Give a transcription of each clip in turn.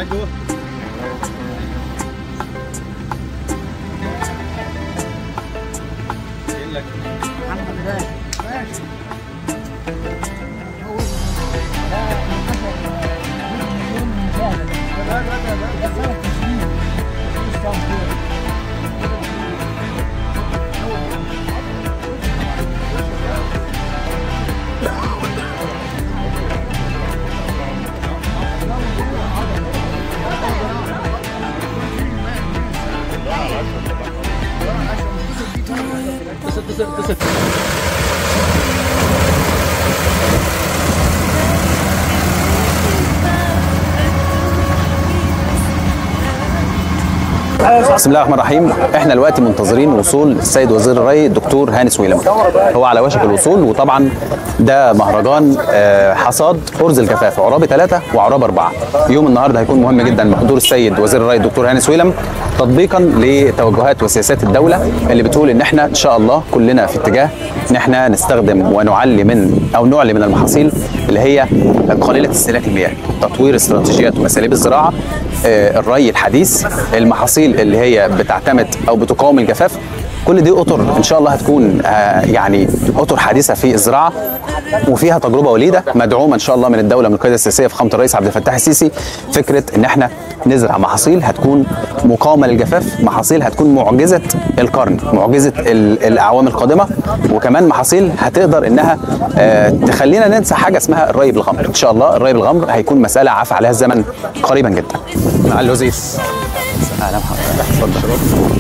بسم الله الرحمن الرحيم احنا دلوقتي منتظرين وصول السيد وزير الري الدكتور هاني سويلم هو على وشك الوصول وطبعا ده مهرجان آه، حصاد ارز الجفاف عرابي ثلاثة وعرابي أربعة يوم النهارده هيكون مهم جدا بحضور السيد وزير الري الدكتور هاني سويلم تطبيقا لتوجهات وسياسات الدولة اللي بتقول ان احنا ان شاء الله كلنا في اتجاه ان احنا نستخدم ونعلي من او نعلي من المحاصيل اللي هي قليلة استهلاك المياه تطوير استراتيجيات واساليب الزراعة آه، الري الحديث المحاصيل اللي هي بتعتمد او بتقاوم الجفاف كل دي اطر ان شاء الله هتكون آه، يعني اطر حديثه في الزراعه وفيها تجربه وليده مدعومه ان شاء الله من الدوله من القياده السياسيه فخامه الرئيس عبد الفتاح السيسي فكره ان احنا نزرع محاصيل هتكون مقاومه للجفاف محاصيل هتكون معجزه القرن معجزه ال- الاعوام القادمه وكمان محاصيل هتقدر انها آه، تخلينا ننسى حاجه اسمها الري بالغمر ان شاء الله الري بالغمر هيكون مساله عفى عليها الزمن قريبا جدا مع اللوزيس اهلا بحضرتك اتفضل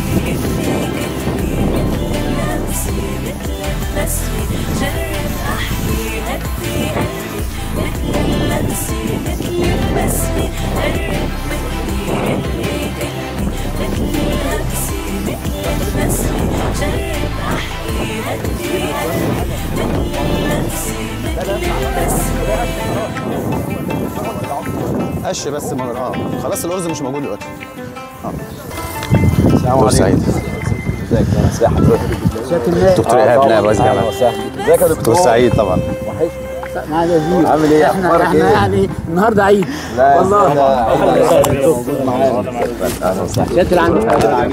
قش بس مرة اه خلاص الارز مش موجود دلوقتي اه دكتور سعيد دكتور ايهاب نائب رئيس الجامعه ازيك يا دكتور سعيد طبعا معالي الوزير عامل ايه؟ احنا اخبارك احنا ايه؟ يعني النهارده عيد والله سياده العميد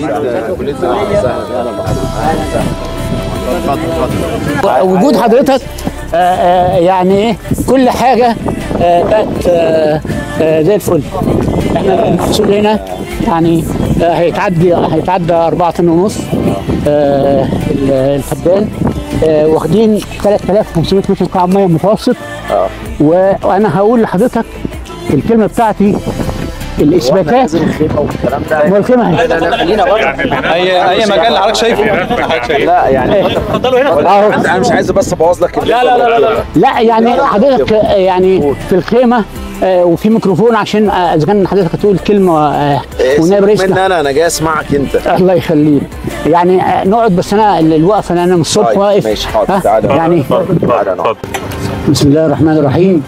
وجود حضرتك آه، آه، يعني ايه كل حاجه آه، بقت آه، آه، زي الفل احنا المحصول هنا يعني آه، هيتعدي هيتعدى 4 طن ونص آه، ال- الفدان آه، واخدين 3500 متر مكعب ميه متوسط و- وانا هقول لحضرتك الكلمه بتاعتي الاثباتات هو الكلمه اهي اي اي مكان اللي حضرتك شايفه حضرتك شايفه لا يعني أهو. انا مش عايز بس ابوظ لك لا لا لا لا لا يعني حضرتك آه، يعني في الخيمه آه، وفي ميكروفون عشان آه، اذا كان حضرتك هتقول كلمه آه، ونائب رئيس من انا انا جاي اسمعك انت الله يخليك يعني آه، نقعد بس انا ال- الوقفه اللي انا من الصبح طيب، واقف ماشي، حاضر، ها؟ تعالى. يعني تعالى نقعد. بسم الله الرحمن الرحيم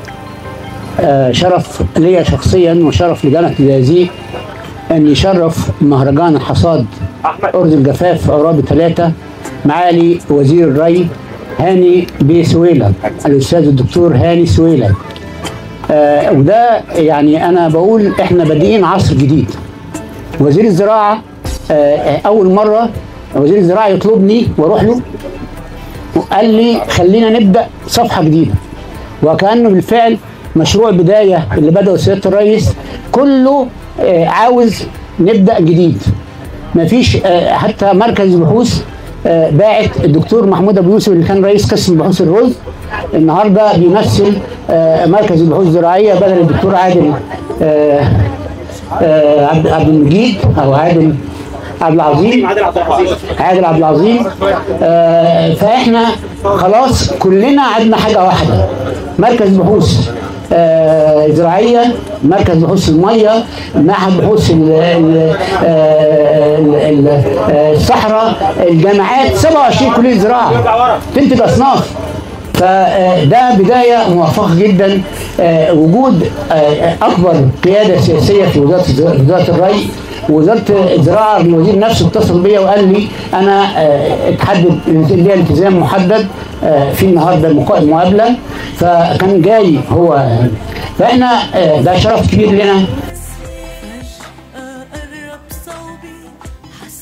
آه، شرف ليا شخصيا وشرف لجامعه الزقازيق ان يشرف مهرجان حصاد ارز الجفاف عرابي ثلاثه معالي وزير الري هاني بي سويلة الاستاذ الدكتور هاني سويلة آه وده يعني انا بقول احنا بادئين عصر جديد وزير الزراعه آه اول مره وزير الزراعه يطلبني واروح له وقال لي خلينا نبدا صفحه جديده وكانه بالفعل مشروع بدايه اللي بدأه سياده الرئيس كله آه، عاوز نبدا جديد مفيش آه، حتى مركز البحوث آه، باعت الدكتور محمود ابو يوسف اللي كان رئيس قسم بحوث الرز النهارده بيمثل آه، مركز البحوث الزراعيه بدل الدكتور عادل آه، آه، عبد عبد المجيد او عادل عبد العظيم عادل عبد العظيم آه، فاحنا خلاص كلنا عندنا حاجه واحده مركز بحوث آه، زراعيه مركز بحوث الميه معهد بحوث ال- ال- آه، ال- ال- آه، الصحراء الجامعات 27 كليه زراعه تنتج اصناف فده بدايه موفقه جدا آه، وجود آه، اكبر قياده سياسيه في وزاره الز- وزاره الري وزاره الزراعه الوزير نفسه اتصل بيا وقال لي انا آه، اتحدد ليا التزام محدد آه، في النهارده المقا- المقابله فكان جاي هو فاحنا آه، ده شرف كبير لنا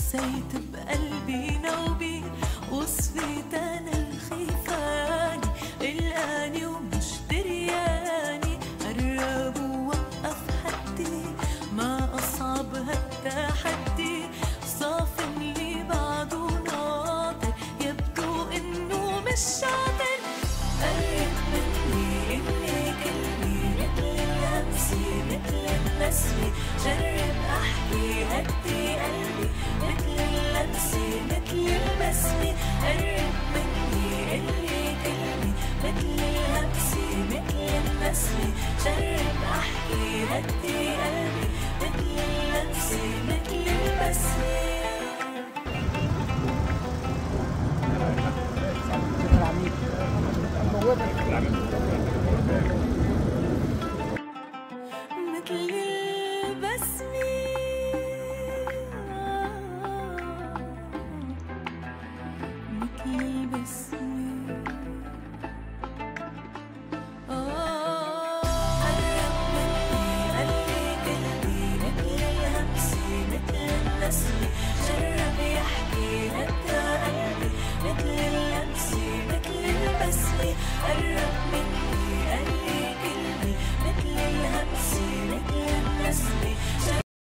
حسيت بقلبي نوبي وصفيت انا الخيفاني الاني ومش درياني قرب ووقف حدي ما اصعب هالتحدي صافن لي بعده ناطر يبدو انه مش شاطر قرب مني اني كلمي مثل الهمسي مثل النسمة جرب احكي هدي قلبي مثل اللمسة مثل البسمة قرب مني اني كلمي مثل الهمسة مثل النسمة جرب احكي هدي قلبي مثل اللمسة مثل البسمة